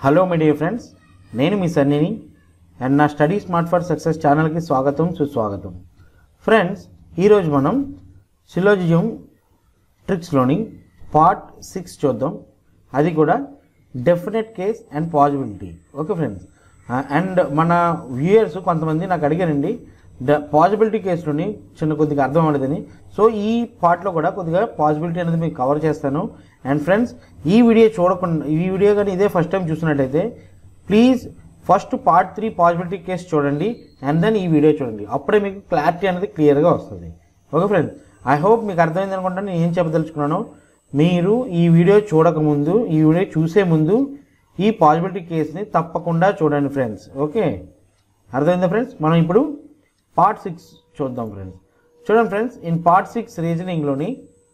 Hello my dear friends నేను మీ సన్నీని అండ్ నా స్టడీ స్మార్ట్ ఫర్ సక్సెస్ ఛానల్కి స్వాగతం సుస్వాగతం ఫ్రెండ్స్ ఈరోజు మనం సిలోజిజం ట్రిక్స్లోని పార్ట్ సిక్స్ చూద్దాం అది కూడా definite case and possibility okay friends and మన వ్యూయర్స్ కొంతమంది నాకు అడిగారండి ద పాజిబిలిటీ కేసులోని చిన్న కొద్దిగా అర్థం అవ్వలేదని సో ఈ పార్ట్లో కూడా కొద్దిగా పాజిబిలిటీ అనేది మీకు కవర్ చేస్తాను అండ్ ఫ్రెండ్స్ ఈ వీడియో చూడకుండా ఈ వీడియో కానీ ఇదే ఫస్ట్ టైం చూసినట్టయితే please first part three possibility case చూడండి అండ్ దెన్ ఈ వీడియో చూడండి అప్పుడే మీకు క్లారిటీ అనేది క్లియర్గా వస్తుంది ఓకే ఫ్రెండ్స్ ఐ హోప్ మీకు అర్థమైంది అనుకుంటాను నేను ఏం చెప్పదలుచుకున్నాను మీరు ఈ వీడియో చూడకముందు ఈ వీడియో చూసే ముందు ఈ పాజిబిలిటీ కేసుని తప్పకుండా చూడండి ఫ్రెండ్స్ ఓకే అర్థమైందా ఫ్రెండ్స్ మనం ఇప్పుడు పార్ట్ సిక్స్ చూద్దాం ఫ్రెండ్స్ చూడండి ఫ్రెండ్స్ ఇన్ పార్ట్ సిక్స్ రీజనింగ్లోని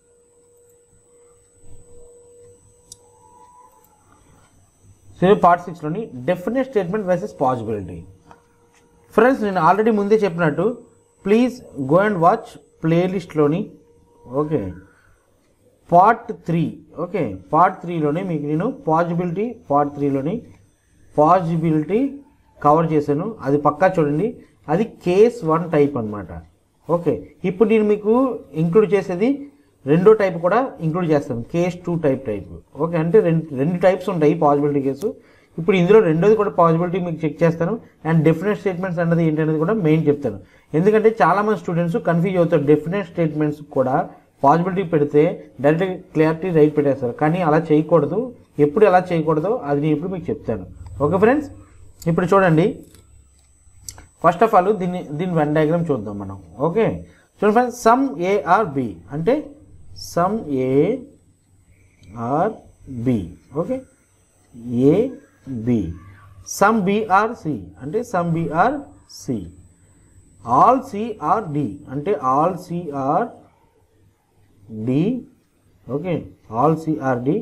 సో పార్ట్ సిక్స్లోని definite statement versus possibility friends నేను ఆల్రెడీ ముందే చెప్పినట్టు ప్లీజ్ గో అండ్ వాచ్ ప్లేలిస్ట్లోని okay part three okay part త్రీలోనే మీకు నేను పాజిబిలిటీ పార్ట్ త్రీలోని పాజిబిలిటీ కవర్ చేశాను అది పక్కా చూడండి అది కేస్ వన్ టైప్ అన్నమాట ఓకే ఇప్పుడు నేను మీకు ఇంక్లూడ్ చేసేది రెండో టైప్ కూడా ఇంక్లూడ్ చేస్తాను case two type type okay అంటే రెండు రెండు టైప్స్ ఉంటాయి పాజిబిలిటీ కేసు ఇప్పుడు ఇందులో రెండోది కూడా పాజిబిలిటీ మీకు చెక్ చేస్తాను అండ్ డెఫినెట్ స్టేట్మెంట్స్ అన్నది ఏంటనేది కూడా మెయిన్ చెప్తాను ఎందుకంటే చాలామంది స్టూడెంట్స్ కన్ఫ్యూజ్ అవుతారు డెఫినెట్ స్టేట్మెంట్స్ కూడా పాజిబిలిటీ పెడితే డైరెక్ట్ క్లియారిటీ రైట్ పెట్టేస్తారు కానీ అలా చేయకూడదు ఎప్పుడు ఎలా చేయకూడదో అది నేను ఇప్పుడు మీకు చెప్తాను ఓకే ఫ్రెండ్స్ ఇప్పుడు చూడండి ఫస్ట్ ఆఫ్ ఆల్ దీన్ని దీని వెన్ డయాగ్రామ్ చూద్దాం మనం ఓకే చూడండి friends some A are B అంటే some A are B okay A B some B are C అంటే some B are C all C are D అంటే all C are D okay all C are D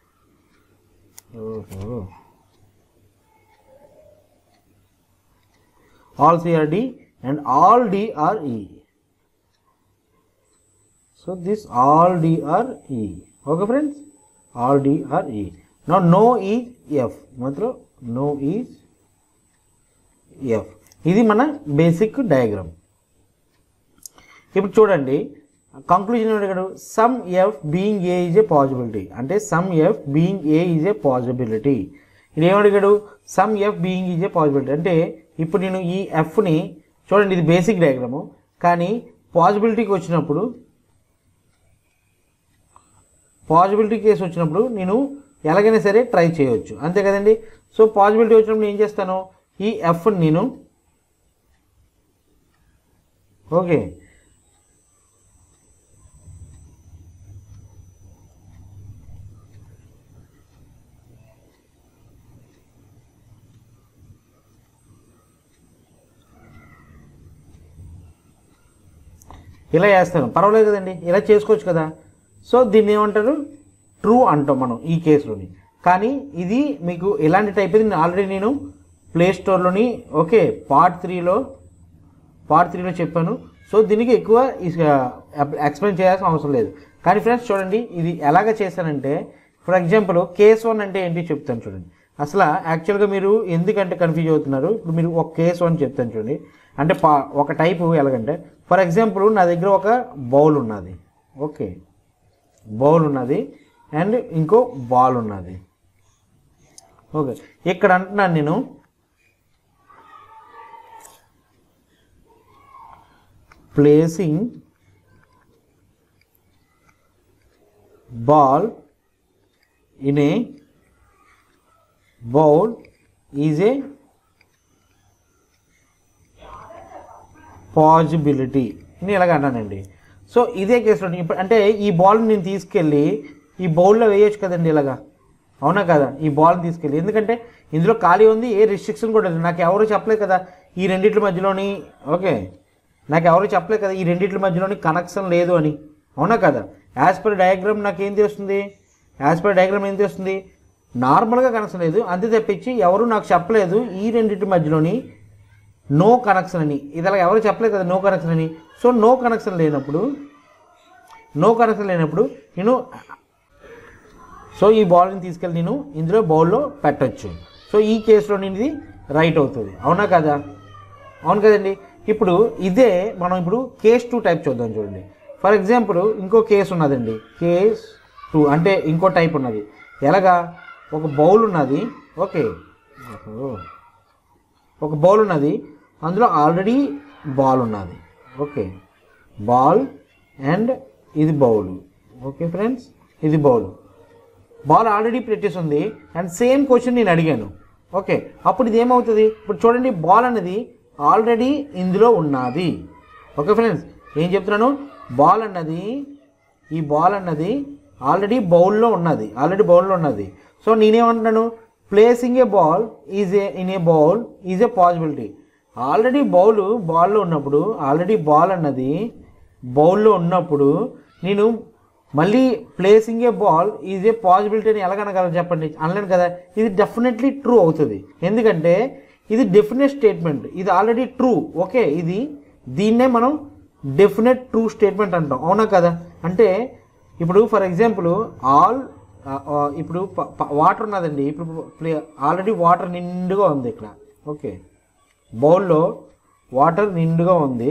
ఓహో all C are D and all D are E. So this all D are E. Okay friends? All D are E. Now no is F. మాత్రం no is F. ఇది మన basic diagram ఇప్పుడు చూడండి conclusion అడిగాడు some F being A is a possibility అంటే some F being A is a possibility ఇది ఏమడిగాడు some F being is a possibility అంటే ఇప్పుడు నేను ఈ ఎఫ్ని చూడండి ఇది బేసిక్ డయాగ్రాము కానీ పాసిబిలిటీకి వచ్చినప్పుడు పాసిబిలిటీ కేసు వచ్చినప్పుడు నేను ఎలాగైనా సరే ట్రై చేయవచ్చు అంతే కదండి సో పాసిబిలిటీ వచ్చినప్పుడు ఏం చేస్తాను ఈ ఎఫ్ని నేను ఓకే ఇలా చేస్తాను పర్వాలేదు కదండి ఇలా చేసుకోవచ్చు కదా సో దీన్ని ఏమంటారు ట్రూ అంటాం మనం ఈ కేసులోని కానీ ఇది మీకు ఎలాంటి టైప్ ఇది ఆల్రెడీ నేను ప్లే స్టోర్లోని ఓకే పార్ట్ త్రీలో పార్ట్ త్రీలో చెప్పాను సో దీనికి ఎక్కువ ఎక్స్ప్లెయిన్ చేయాల్సిన అవసరం లేదు కానీ ఫ్రెండ్స్ చూడండి ఇది ఎలాగ చేశానంటే ఫర్ ఎగ్జాంపుల్ కేస్ వన్ అంటే ఏంటి చెప్తాను చూడండి అసలు యాక్చువల్గా మీరు ఎందుకంటే కన్ఫ్యూజ్ అవుతున్నారు ఇప్పుడు మీరు ఒక కేస్ వన్ చెప్తాను చూడండి అంటే పా ఒక టైపు ఎలాగంటే ఫర్ ఎగ్జాంపుల్ నా దగ్గర ఒక బౌల్ ఉన్నది ఓకే బౌల్ ఉన్నది అండ్ ఇంకో బాల్ ఉన్నది ఓకే ఇక్కడ అంటున్నాను నేను placing ball in a bowl is a possibility నేను ఇలాగ అన్నానండి సో ఇదే కేసులో ఇప్పుడు అంటే ఈ బాల్ నేను తీసుకెళ్ళి ఈ బౌల్లో వేయొచ్చు కదండి ఇలాగా అవునా కదా ఈ బాల్ తీసుకెళ్ళి ఎందుకంటే ఇందులో ఖాళీ ఉంది ఏ రిస్ట్రిక్షన్ కూడా లేదు నాకు ఎవరు చెప్పలేదు కదా ఈ రెండిట్ల మధ్యలోని ఓకే నాకు ఎవరు చెప్పలేదు కదా ఈ రెండిట్ల మధ్యలోని కనెక్షన్ లేదు అని అవునా కదా యాజ్ పర్ డయాగ్రామ్ నాకు ఏం తెలుస్తుంది యాజ్ పర్ డయాగ్రామ్ ఏం తెలుస్తుంది నార్మల్గా కనెక్షన్ లేదు అంతే తప్పించి ఎవరు నాకు చెప్పలేదు ఈ రెండింటి మధ్యలోని నో కనెక్షన్ అని ఇది అలా ఎవరు చెప్పలేదు కదా నో కనెక్షన్ అని సో నో కనెక్షన్ లేనప్పుడు నో కనెక్షన్ లేనప్పుడు నేను సో ఈ బాల్ని తీసుకెళ్ళి నేను ఇందులో బౌల్లో పెట్టొచ్చు సో ఈ కేసులో నేను ఇది రైట్ అవుతుంది అవునా కదా అవును కదండి ఇప్పుడు ఇదే మనం ఇప్పుడు కేస్ టూ టైప్ చూద్దాం చూడండి ఫర్ ఎగ్జాంపుల్ ఇంకో కేసు ఉన్నదండి కేస్ టూ అంటే ఇంకో టైప్ ఉన్నది ఎలాగా ఒక బౌల్ ఉన్నది ఓకే ఓహో. ఒక బౌల్ ఉన్నది అందులో ఆల్రెడీ బాల్ ఉన్నది ఓకే బాల్ అండ్ ఇది బౌల్ ఓకే ఫ్రెండ్స్ ఇది బౌల్ బాల్ ఆల్రెడీ పెట్టేసి ఉంది అండ్ సేమ్ క్వశ్చన్ నేను అడిగాను ఓకే అప్పుడు ఇది ఏమవుతుంది ఇప్పుడు చూడండి బాల్ అనేది ఆల్రెడీ ఇందులో ఉన్నది ఓకే ఫ్రెండ్స్ ఏం చెప్తున్నాను బాల్ అన్నది ఈ బాల్ అన్నది ఆల్రెడీ బౌల్లో ఉన్నది ఆల్రెడీ బౌల్లో ఉన్నది సో నేనేమంటున్నాను placing a ball is a in a bowl is a possibility already bowl బాల్లో ఉన్నప్పుడు ఆల్రెడీ బాల్ అన్నది బౌల్లో ఉన్నప్పుడు నేను మళ్ళీ placing a ball is a possibility అని ఎలాగనగలరు చెప్పండి అనలేను కదా ఇది డెఫినెట్లీ ట్రూ అవుతుంది ఎందుకంటే ఇది డెఫినెట్ స్టేట్మెంట్ ఇది ఆల్రెడీ ట్రూ ఓకే ఇది దీన్నే మనం డెఫినెట్ ట్రూ స్టేట్మెంట్ అంటాం అవునా కదా అంటే ఇప్పుడు ఫర్ ఎగ్జాంపుల్ ఆల్ ఇప్పుడు వాటర్ ఉన్నదండి ఇప్పుడు ప్లే ఆల్రెడీ వాటర్ నిండుగా ఉంది ఇక్కడ ఓకే బౌల్లో వాటర్ నిండుగా ఉంది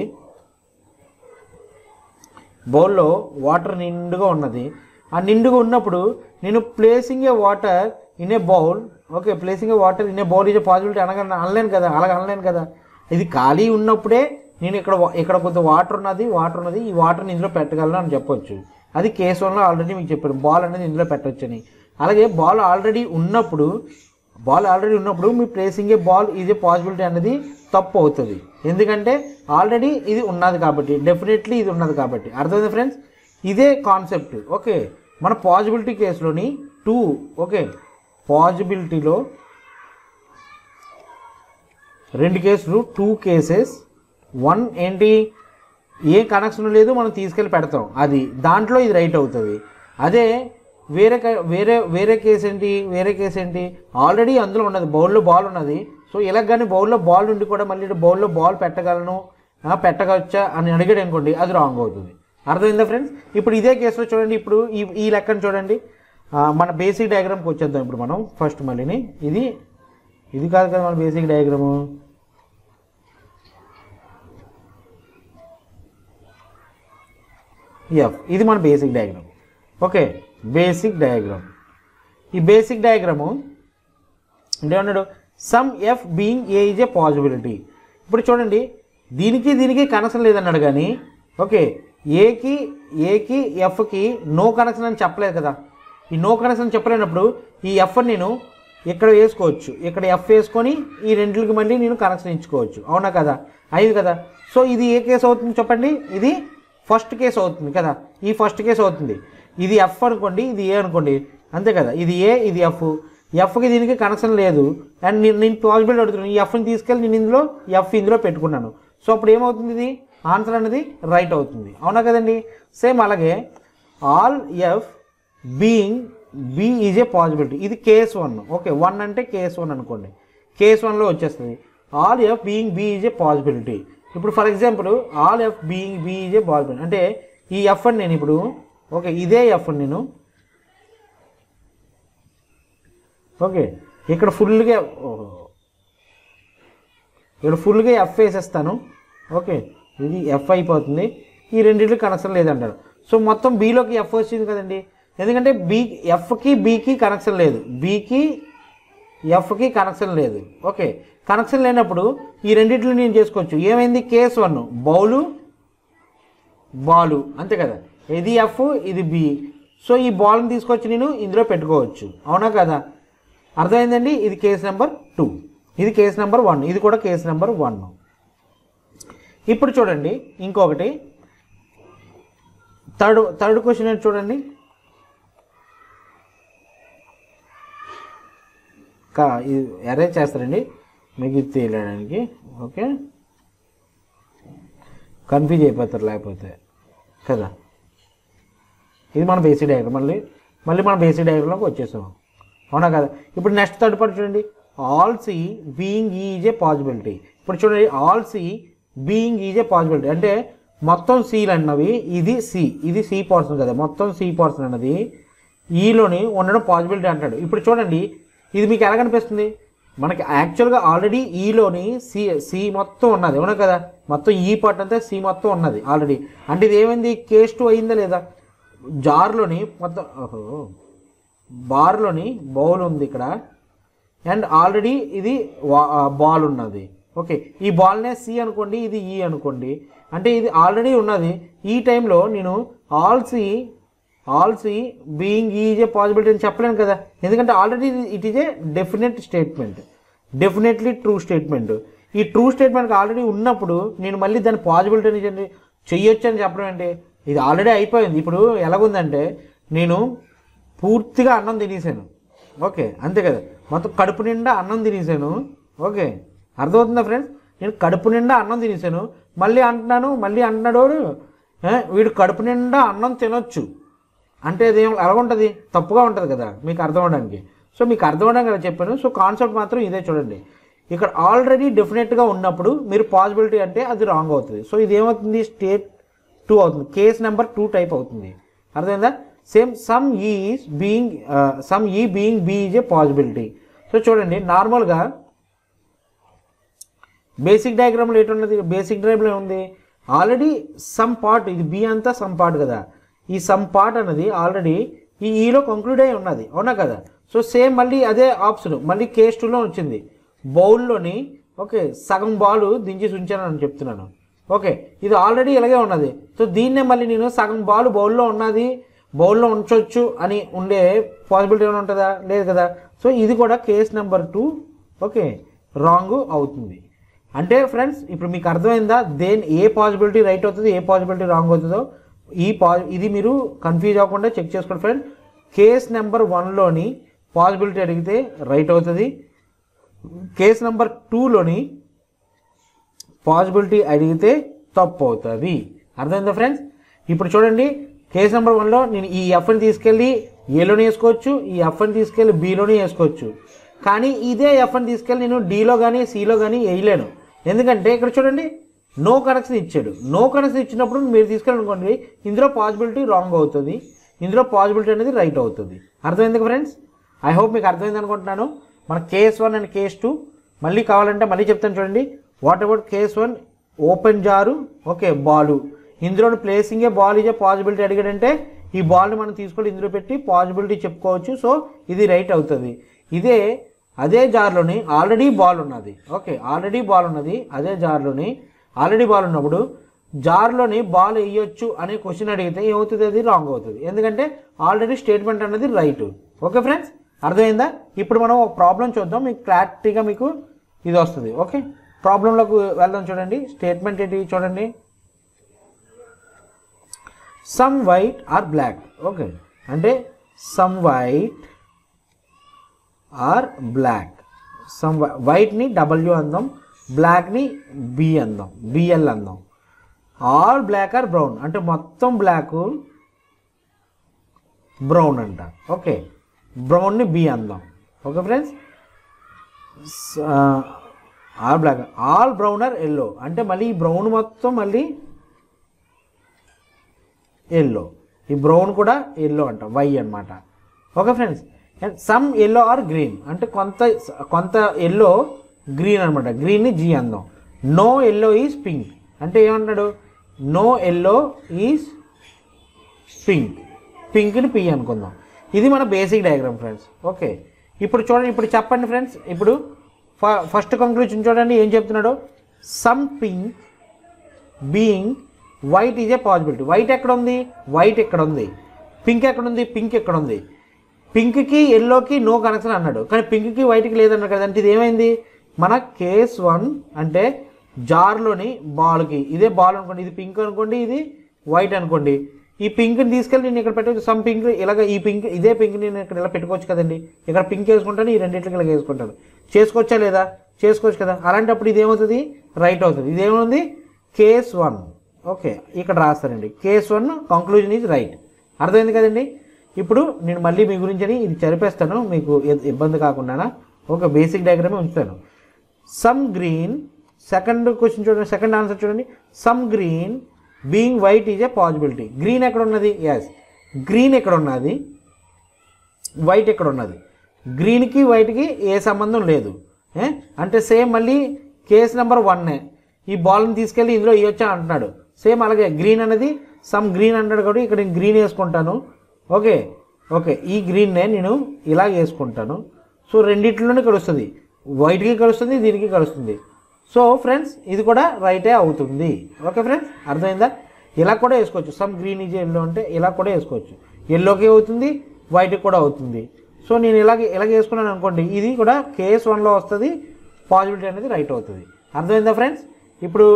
బౌల్లో వాటర్ నిండుగా ఉన్నది ఆ నిండుగా ఉన్నప్పుడు నేను placing a water in a bowl okay placing a water in a bowl is a possibility అనగా అనలేను కదా అలాగ అనలేను కదా ఇది ఖాళీ ఉన్నప్పుడే నేను ఇక్కడ వా- ఇక్కడ కొంత వాటర్ ఉన్నది వాటర్ ఉన్నది ఈ వాటర్ని ఇందులో పెట్టగలను అని చెప్పొచ్చు అది కేసు వల్ల ఆల్రెడీ మీకు చెప్పాను బాల్ అనేది ఇందులో పెట్టొచ్చని అలాగే బాల్ ఆల్రెడీ ఉన్నప్పుడు బాల్ ఆల్రెడీ ఉన్నప్పుడు మీ placing a ball is a possibility అనేది తప్పు అవుతుంది ఎందుకంటే ఆల్రెడీ ఇది ఉన్నది కాబట్టి డెఫినెట్లీ ఇది ఉన్నది కాబట్టి అర్థమైంది ఫ్రెండ్స్ ఇదే కాన్సెప్ట్ ఓకే మన పాసిబిలిటీ కేసులోని టూ ఓకే పాసిబిలిటీలో రెండు కేసులు టూ కేసెస్ వన్ ఏంటి ఏ కనెక్షన్ లేదు మనం తీసుకెళ్ళి పెడతాం అది దాంట్లో ఇది రైట్ అవుతుంది అదే వేరే క- వేరే వేరే కేసు ఏంటి వేరే కేసు ఏంటి ఆల్రెడీ అందులో ఉన్నది బౌల్లో బాల్ ఉన్నది సో ఇలా కానీ బౌల్లో బాల్ ఉండి కూడా మళ్ళీ బౌల్లో బాల్ పెట్టగలను ఆ, పెట్టగచ్చా అని అడిగాడు అనుకోండి అది రాంగ్ అవుతుంది అర్థమైందా ఫ్రెండ్స్ ఇప్పుడు ఇదే కేసులో చూడండి ఇప్పుడు ఈ ఈ లెక్కను చూడండి ఆ, మన బేసిక్ డయాగ్రామ్కి వచ్చేద్దాం ఇప్పుడు మనం ఫస్ట్ మళ్ళీని ఇది ఇది కాదు కదా మన బేసిక్ డయాగ్రాము ఎఫ్ ఇది మన basic diagram okay basic diagram ఈ బేసిక్ డయాగ్రాము అంటే ఏమన్నాడు some F being A is a possibility ఇప్పుడు చూడండి దీనికి దీనికి కనెక్షన్ లేదన్నాడు కానీ ఓకే ఏకి ఏకి ఎఫ్కి నో కనెక్షన్ అని చెప్పలేదు కదా ఈ నో కనెక్షన్ చెప్పలేనప్పుడు ఈ ఎఫ్ నేను ఇక్కడ వేసుకోవచ్చు ఇక్కడ ఎఫ్ వేసుకొని ఈ రెండింటికి మళ్ళీ నేను కనెక్షన్ ఇచ్చుకోవచ్చు అవునా కదా అయింది కదా సో ఇది ఏ కేసు అవుతుంది చెప్పండి ఇది ఫస్ట్ కేసు అవుతుంది కదా ఈ ఫస్ట్ కేసు అవుతుంది ఇది ఎఫ్ అనుకోండి ఇది ఏ అనుకోండి అంతే కదా ఇది ఏ ఇది ఎఫ్ ఎఫ్కి దీనికి కనెక్షన్ లేదు అండ్ నేను నేను పాసిబిలిటీ అడుగుతున్నాను ఈ ఎఫ్ని తీసుకెళ్ళి నేను ఇందులో ఎఫ్ ఇందులో పెట్టుకున్నాను సో అప్పుడు ఏమవుతుంది ఇది ఆన్సర్ అనేది రైట్ అవుతుంది అవునా కదండి సేమ్ అలాగే all F being B is a possibility ఇది కేస్ వన్ ఓకే వన్ అంటే కేస్ వన్ అనుకోండి కేస్ వన్లో వచ్చేస్తుంది all F being B is a possibility ఇప్పుడు for example all F being B is a possibility అంటే ఈ F అని నేను ఇప్పుడు ఓకే ఇదే ఎఫ్ అని నేను ఓకే ఇక్కడ ఫుల్గా ఓహో. ఇక్కడ ఫుల్గా ఎఫ్ వేసేస్తాను ఓకే ఇది ఎఫ్ అయిపోతుంది ఈ రెండింటికి కనెక్షన్ లేదంటాడు సో మొత్తం బీలోకి ఎఫ్ వచ్చింది కదండి ఎందుకంటే బీ ఎఫ్కి బీకి కనెక్షన్ లేదు బీకి ఎఫ్కి కనెక్షన్ లేదు ఓకే కనెక్షన్ లేనప్పుడు ఈ రెండింటిని నేను చేసుకోవచ్చు ఏమైంది కేస్ వన్ బౌలు బాలు అంతే కదా ఇది ఎఫ్ ఇది బి సో ఈ బాల్ని తీసుకొచ్చి నేను ఇందులో పెట్టుకోవచ్చు అవునా కదా అర్థమైందండి ఇది కేస్ నెంబర్ టూ ఇది కేస్ నెంబర్ వన్ ఇది కూడా కేస్ నెంబర్ వన్ ఇప్పుడు చూడండి ఇంకొకటి థర్డ్ థర్డ్ క్వశ్చన్ ఏంటి చూడండి కా ఇది అరేంజ్ చేస్తారండి మీకు ఇది తెలియడానికి ఓకే కన్ఫ్యూజ్ అయిపోతారు లేకపోతే కదా ఇది మన బేసిక్ డయాగ్రామ్ మళ్ళీ మళ్ళీ మన బేసిక్ డయాగ్రామ్లోకి వచ్చేసాం అవునా కదా ఇప్పుడు నెక్స్ట్ థర్డ్ పార్ట్ చూడండి all C being is a possibility ఇప్పుడు చూడండి all C being is a possibility అంటే మొత్తం సీలు అన్నవి ఇది సి ఇది సి పోర్షన్ కదా మొత్తం సి పోర్షన్ అన్నది ఈలోని ఉండడం పాసిబిలిటీ అంటాడు ఇప్పుడు చూడండి ఇది మీకు ఎలా కనిపిస్తుంది మనకి యాక్చువల్గా ఆల్రెడీ ఈలోని సి సి మొత్తం ఉన్నది అవునా కదా మొత్తం ఈ పార్ట్ అంతా సి మొత్తం ఉన్నది ఆల్రెడీ అంటే ఇది ఏమైంది కేస్ టూ అయిందా లేదా జార్లోని మొత్తం ఓహో బార్లోని బౌల్ ఉంది ఇక్కడ అండ్ ఆల్రెడీ ఇది బాల్ ఉన్నది ఓకే ఈ బాల్నే సి అనుకోండి ఇది ఈ అనుకోండి అంటే ఇది ఆల్రెడీ ఉన్నది ఈ టైంలో నేను all C all C being is a possibility అని చెప్పలేను కదా ఎందుకంటే already it is a definite statement definitely true statement ఈ ట్రూ స్టేట్మెంట్ ఆల్రెడీ ఉన్నప్పుడు నేను మళ్ళీ దాని పాసిబిలిటీ అని చెయ్యొచ్చు అని చెప్పడం అంటే ఇది ఆల్రెడీ అయిపోయింది ఇప్పుడు ఎలాగుందంటే నేను పూర్తిగా అన్నం తినేసాను ఓకే అంతే కదా మొత్తం కడుపు నిండా అన్నం తినేసాను ఓకే అర్థమవుతుందా ఫ్రెండ్స్ నేను కడుపు నిండా అన్నం తినేసాను మళ్ళీ అంటున్నాను మళ్ళీ అంటున్నాడు వాడు, "ఏ, వీడు కడుపు నిండా అన్నం తినొచ్చు అంటే అది ఏం ఎలా ఉంటుంది తప్పుగా ఉంటుంది కదా మీకు అర్థం అవడానికి సో మీకు అర్థం అవడానికి కదా చెప్పాను సో కాన్సెప్ట్ మాత్రం ఇదే చూడండి ఇక్కడ ఆల్రెడీ డెఫినెట్గా ఉన్నప్పుడు మీరు పాసిబిలిటీ అంటే అది రాంగ్ అవుతుంది సో ఇది ఏమవుతుంది స్టేట్ టూ అవుతుంది కేస్ నెంబర్ టూ టైప్ అవుతుంది అర్థమైందా same some is being some E being B is a possibility so చూడండి నార్మల్గా బేసిక్ డయాగ్రామ్లో ఎటున్నది బేసిక్ డయాగ్రామ్లో ఉంది ఆల్రెడీ సమ్ పార్ట్ ఇది బి అంతా సమ్ పార్ట్ కదా ఈ సమ్ పార్ట్ అనేది ఆల్రెడీ ఈ ఈలో కంక్లూడ్ అయి ఉన్నది అవునా కదా సో సేమ్ మళ్ళీ అదే ఆప్షన్ మళ్ళీ కేస్ టూలో వచ్చింది బౌల్లోని ఓకే సగం బాల్ దించి ఉంచానని చెప్తున్నాను ఓకే ఇది ఆల్రెడీ ఇలాగే ఉన్నది సో దీన్నే మళ్ళీ నేను సగం బాల్ బౌల్లో ఉన్నది బౌల్లో ఉంచవచ్చు అని ఉండే పాసిబిలిటీ ఏమైనా ఉంటుందా లేదు కదా సో ఇది కూడా case number two okay wrong అవుతుంది అంటే ఫ్రెండ్స్ ఇప్పుడు మీకు అర్థమైందా దేని ఏ పాసిబిలిటీ రైట్ అవుతుంది ఏ పాసిబిలిటీ రాంగ్ అవుతుందో ఈ పా ఇది మీరు కన్ఫ్యూజ్ అవ్వకుండా చెక్ చేసుకోండి ఫ్రెండ్ కేస్ నెంబర్ వన్లోని పాసిబిలిటీ అడిగితే రైట్ అవుతుంది కేస్ నెంబర్ టూలోని పాసిబిలిటీ అడిగితే తప్పు అవుతుంది అర్థమైందా ఫ్రెండ్స్ ఇప్పుడు చూడండి కేస్ నెంబర్ వన్లో నేను ఈ ఎఫ్ని తీసుకెళ్ళి ఏలోనే వేసుకోవచ్చు ఈ ఎఫ్ని తీసుకెళ్ళి బీలోనే వేసుకోవచ్చు కానీ ఇదే ఎఫ్ని తీసుకెళ్ళి నేను డీలో కానీ సిలో కానీ వేయలేను ఎందుకంటే ఇక్కడ చూడండి నో కనెక్షన్ ఇచ్చాడు నో కనెక్షన్ ఇచ్చినప్పుడు మీరు తీసుకెళ్ళనుకోండి ఇందులో పాసిబిలిటీ రాంగ్ అవుతుంది ఇందులో పాసిబిలిటీ అనేది రైట్ అవుతుంది అర్థమైంది ఫ్రెండ్స్ ఐ హోప్ మీకు అర్థమైంది అనుకుంటున్నాను మన case one and case two మళ్ళీ కావాలంటే మళ్ళీ చెప్తాను చూడండి what about case one open jar okay ball ఇందులో placing a ball is a possibility అడిగాడంటే ఈ బాల్ని మనం తీసుకొని ఇందులో పెట్టి పాసిబిలిటీ చెప్పుకోవచ్చు సో ఇది రైట్ అవుతుంది ఇదే అదే జార్లోని ఆల్రెడీ బాల్ ఉన్నది ఓకే ఆల్రెడీ బాల్ ఉన్నది అదే జార్లోని ఆల్రెడీ బాల్ ఉన్నప్పుడు జార్లోని బాల్ వేయొచ్చు అనే క్వశ్చన్ అడిగితే ఏమవుతుంది అది రాంగ్ అవుతుంది ఎందుకంటే ఆల్రెడీ స్టేట్మెంట్ అనేది రైట్ ఓకే ఫ్రెండ్స్ అర్థమైందా ఇప్పుడు మనం ఒక ప్రాబ్లం చూద్దాం మీకు క్లారిటీగా మీకు ఇది వస్తుంది ఓకే ప్రాబ్లంలోకి వెళ్దాం చూడండి స్టేట్మెంట్ ఏంటి చూడండి some white are black okay అంటే some white are black some వైట్ని డబ్ల్యూ అందాం బ్లాక్ని బి అందాం బిఎల్ అందాం ఆల్ బ్లాక్ ఆర్ బ్రౌన్ అంటే మొత్తం బ్లాక్ బ్రౌన్ అంట ఓకే బ్రౌన్ని బి అందాం okay friends all black all brown are yellow అంటే మళ్ళీ ఈ బ్రౌన్ మొత్తం మళ్ళీ ఎల్లో ఈ బ్రౌన్ కూడా ఎల్లో అంట వై అన్నమాట okay friends and some yellow are green అంటే కొంత కొంత ఎల్లో గ్రీన్ అనమాట గ్రీన్ని జీ అందాం నో ఎల్లో ఈజ్ పింక్ అంటే ఏమంటాడు నో ఎల్లో ఈజ్ పింక్ పింక్ని పి అనుకుందాం ఇది మన బేసిక్ డయాగ్రామ్ ఫ్రెండ్స్ ఓకే ఇప్పుడు చూడండి ఇప్పుడు చెప్పండి ఫ్రెండ్స్ ఇప్పుడు ఫ ఫస్ట్ కంక్లూజన్ చూడండి ఏం చెప్తున్నాడు some pink being white is a possibility white ఎక్కడ ఉంది వైట్ ఎక్కడ ఉంది పింక్ ఎక్కడ ఉంది పింక్ ఎక్కడ ఉంది పింక్కి ఎల్లోకి నో కనెక్షన్ అన్నాడు కానీ పింక్కి వైట్కి లేదన్నాడు కదా అంటే ఇది ఏమైంది మన కేస్ వన్ అంటే జార్లోని బాల్కి ఇదే బాల్ అనుకోండి ఇది పింక్ అనుకోండి ఇది వైట్ అనుకోండి ఈ పింక్ని తీసుకెళ్ళి నేను ఇక్కడ పెట్టవచ్చు సమ్ పింక్ ఇలాగ ఈ పింక్ ఇదే పింక్ నేను ఇక్కడ ఇలా పెట్టుకోవచ్చు కదండి ఇక్కడ పింక్ వేసుకుంటాను ఈ రెండింటికి ఇలా వేసుకుంటాను చేసుకోవచ్చా లేదా చేసుకోవచ్చు కదా అలాంటప్పుడు ఇది ఏమవుతుంది రైట్ అవుతుంది ఇదేముంది కేస్ వన్ ఓకే ఇక్కడ రాస్తానండి case one conclusion is right అర్థమైంది కదండి ఇప్పుడు నేను మళ్ళీ మీ గురించి అని ఇది చదివేస్తాను మీకు ఇ- ఇబ్బంది కాకుండా ఒక బేసిక్ డయాగ్రామే ఉంచుతాను సమ్ గ్రీన్ సెకండ్ క్వశ్చన్ చూడండి సెకండ్ ఆన్సర్ చూడండి some green being white is a possibility green ఎక్కడ ఉన్నది ఎస్ గ్రీన్ ఎక్కడ ఉన్నది వైట్ ఇక్కడ ఉన్నది గ్రీన్కి వైట్కి ఏ సంబంధం లేదు ఏ? అంటే సేమ్ మళ్ళీ కేస్ నెంబర్ వన్నే ఈ బాల్ని తీసుకెళ్ళి ఇందులో ఇవ్వచ్చా అంటున్నాడు సేమ్ అలాగే గ్రీన్ అనేది సమ్ గ్రీన్ అంటాడు కాబట్టి ఇక్కడ నేను గ్రీన్ వేసుకుంటాను ఓకే ఓకే ఈ గ్రీన్నే నేను ఇలా వేసుకుంటాను సో రెండిట్లోనే కలుస్తుంది వైట్కి కలుస్తుంది దీనికి కలుస్తుంది సో ఫ్రెండ్స్ ఇది కూడా రైటే అవుతుంది ఓకే ఫ్రెండ్స్ అర్థమైందా ఇలా కూడా వేసుకోవచ్చు సమ్ గ్రీన్ ఈజ్ ఎల్లో అంటే ఇలా కూడా వేసుకోవచ్చు ఎల్లోకి అవుతుంది వైట్కి కూడా అవుతుంది సో నేను ఇలాగే ఇలాగ వేసుకున్నాను అనుకోండి ఇది కూడా కేఎస్ వన్లో వస్తుంది పాజిబిలిటీ అనేది రైట్ అవుతుంది అర్థమైందా ఫ్రెండ్స్ ఇప్పుడు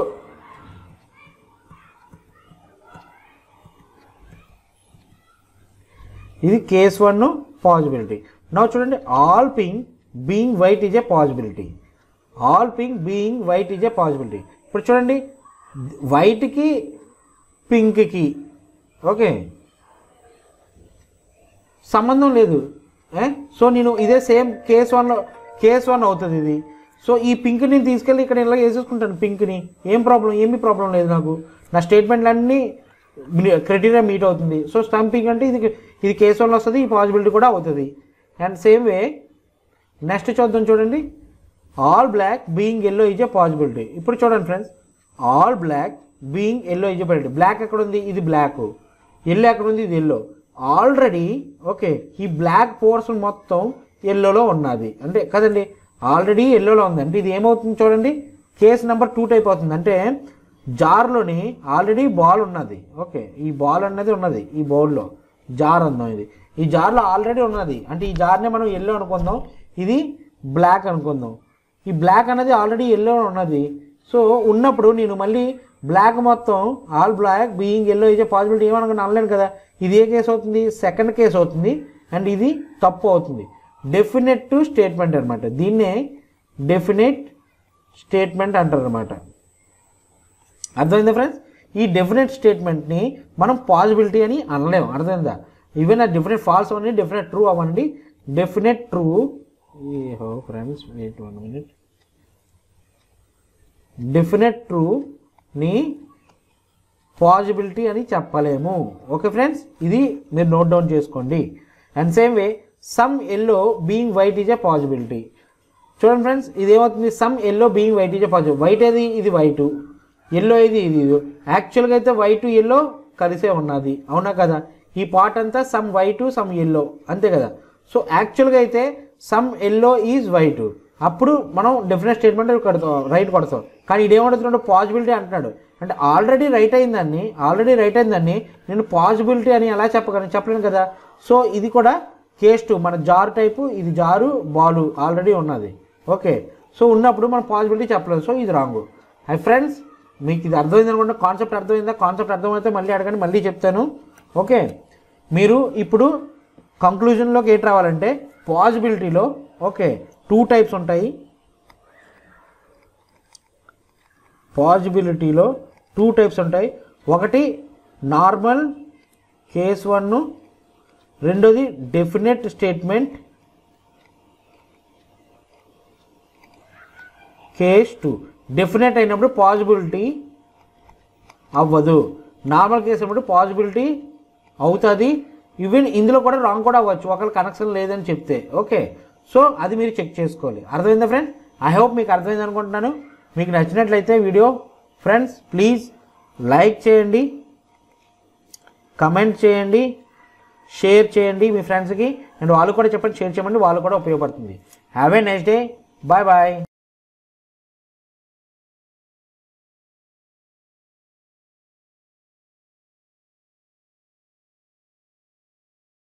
ఇది కేస్ వన్ పాజిబిలిటీ నా చూడండి all pink being white is a possibility all pink being white is a possibility ఇప్పుడు చూడండి వైట్కి పింక్కి ఓకే సంబంధం లేదు ఏ? సో నేను ఇదే సేమ్ కేస్ వన్లో కేస్ వన్ అవుతుంది ఇది సో ఈ పింక్ని తీసుకెళ్ళి ఇక్కడ ఇలా వేసేసుకుంటాను పింక్ని ఏం ప్రాబ్లం ఏమీ ప్రాబ్లం లేదు నాకు నా స్టేట్మెంట్లన్నీ క్రైటీరియా మీట్ అవుతుంది సో స్టంపింగ్ అంటే ఇది ఇది కేస్ వన్లో వస్తుంది ఈ పాసిబిలిటీ కూడా అవుతుంది అండ్ సేమ్ వే నెక్స్ట్ చూద్దాం చూడండి all black being yellow is a possibility ఇప్పుడు చూడండి friends all black being yellow is a possibility black ఎక్కడ ఉంది ఇది బ్లాక్ ఎల్లో ఎక్కడ ఉంది ఇది ఎల్లో ఆల్రెడీ ఓకే ఈ బ్లాక్ పోర్షన్ మొత్తం ఎల్లోలో ఉన్నది అంటే కదండి ఆల్రెడీ ఎల్లోలో ఉంది అంటే ఇది ఏమవుతుంది చూడండి కేస్ నెంబర్ టూ టైప్ అవుతుంది అంటే జార్లోని ఆల్రెడీ బాల్ ఉన్నది ఓకే ఈ బాల్ అన్నది ఉన్నది ఈ బౌల్లో జార్ అందాం ఇది ఈ జార్లో ఆల్రెడీ ఉన్నది అంటే ఈ జార్నే మనం ఎల్లో అనుకుందాం ఇది బ్లాక్ అనుకుందాం ఈ బ్లాక్ అనేది ఆల్రెడీ ఎల్లో ఉన్నది సో ఉన్నప్పుడు నేను మళ్ళీ బ్లాక్ మొత్తం ఆల్ బ్లాక్ బీయింగ్ ఎల్లో ఇచ్చే పాసిబిలిటీ ఏమనుకున్నా అనలేను కదా ఇది ఏ కేసు అవుతుంది సెకండ్ కేసు అవుతుంది అండ్ ఇది తప్పు అవుతుంది డెఫినెట్ స్టేట్మెంట్ అనమాట దీన్నే డెఫినెట్ స్టేట్మెంట్ అంటారు అనమాట అర్థమైందా ఫ్రెండ్స్ ఈ డెఫినెట్ స్టేట్మెంట్ని మనం పాసిబిలిటీ అని అనలేము అర్థమైందా ఈవెన్ ఆ డెఫినెట్ ఫాల్స్ అవ్వండి డెఫినెట్ ట్రూ అవ్వండి డెఫినెట్ ట్రూ హో friends wait one minute definite ట్రూని పాజిబిలిటీ అని చెప్పలేము ఓకే ఫ్రెండ్స్ ఇది మీరు నోట్ డౌన్ చేసుకోండి and same way some yellow being white is a possibility చూడండి ఫ్రెండ్స్ ఇది ఏమవుతుంది some yellow being white is a possible white ఏది ఇది వైట్ ఎల్లో ఇది ఇది యాక్చువల్గా అయితే వైట్ ఎల్లో కలిసే ఉన్నది అవునా కదా ఈ పార్ట్ అంతా సమ్ వైట్ సమ్ ఎల్లో అంతే కదా సో యాక్చువల్గా అయితే సమ్ ఎల్లో ఈజ్ వైట్ అప్పుడు మనం డెఫినెట్ స్టేట్మెంట్ కడతాం రైట్ కొడతాం కానీ ఇదేమడుతున్నాడు పాజిబిలిటీ అంటున్నాడు అంటే ఆల్రెడీ రైట్ అయిందాన్ని ఆల్రెడీ రైట్ అయిందాన్ని నేను పాజిబిలిటీ అని ఎలా చెప్పగలను చెప్పలేను కదా సో ఇది కూడా కేస్ టూ మన జారు టైపు ఇది జారు బాలు ఆల్రెడీ ఉన్నది ఓకే సో ఉన్నప్పుడు మనం పాజిబిలిటీ చెప్పలేదు సో ఇది రాంగ్ హై ఫ్రెండ్స్ మీకు ఇది అర్థమైంది అనుకుంటే కాన్సెప్ట్ అర్థమైందా కాన్సెప్ట్ అర్థమైతే మళ్ళీ అడగండి మళ్ళీ చెప్తాను ఓకే మీరు ఇప్పుడు కంక్లూజన్లోకి ఏంటి రావాలంటే పాజిబిలిటీలో ఓకే టూ టైప్స్ ఉంటాయి పాజిబిలిటీలో టూ టైప్స్ ఉంటాయి ఒకటి నార్మల్ కేస్ వన్ రెండోది definite statement case two definite అయినప్పుడు పాజిబిలిటీ అవ్వదు నార్మల్ కేసు అయినప్పుడు పాజిబిలిటీ అవుతుంది ఈవెన్ ఇందులో కూడా రాంగ్ కూడా అవ్వచ్చు ఒకళ్ళు కనెక్షన్ లేదని చెప్తే ఓకే సో అది మీరు చెక్ చేసుకోవాలి అర్థమైందా ఫ్రెండ్ ఐ హోప్ మీకు అర్థమైంది అనుకుంటున్నాను మీకు నచ్చినట్లయితే వీడియో ఫ్రెండ్స్ ప్లీజ్ లైక్ చేయండి కమెంట్ చేయండి షేర్ చేయండి మీ ఫ్రెండ్స్కి అండ్ వాళ్ళు కూడా చెప్పండి షేర్ చేయమండి వాళ్ళు కూడా ఉపయోగపడుతుంది have a next day bye bye